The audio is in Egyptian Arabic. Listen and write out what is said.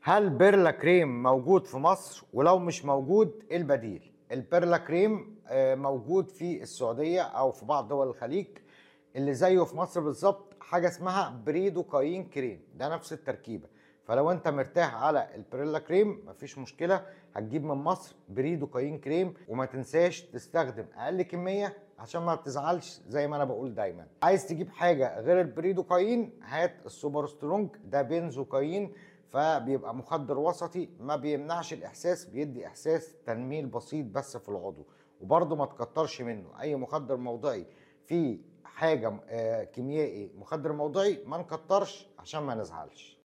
هل بيرلا كريم موجود في مصر ولو مش موجود ايه البديل البيرلا كريم آه، موجود في السعوديه او في بعض دول الخليج اللي زيه في مصر بالظبط حاجه اسمها بريدوكاين كريم ده نفس التركيبه فلو انت مرتاح على البريلا كريم مفيش مشكله هتجيب من مصر بريدوكاين كريم وما تنساش تستخدم اقل كميه عشان ما بتزعلش زي ما انا بقول دايما عايز تجيب حاجه غير البريدوكاين هات السوبر سترونج ده بنزوكاين فبيبقى مخدر وسطي ما بيمنعش الاحساس بيدي احساس تنميل بسيط بس في العضو وبرضه ما تكترش منه اي مخدر موضعي فيه حاجه آه، كيميائي مخدر موضعي ما نكترش عشان ما نزعلش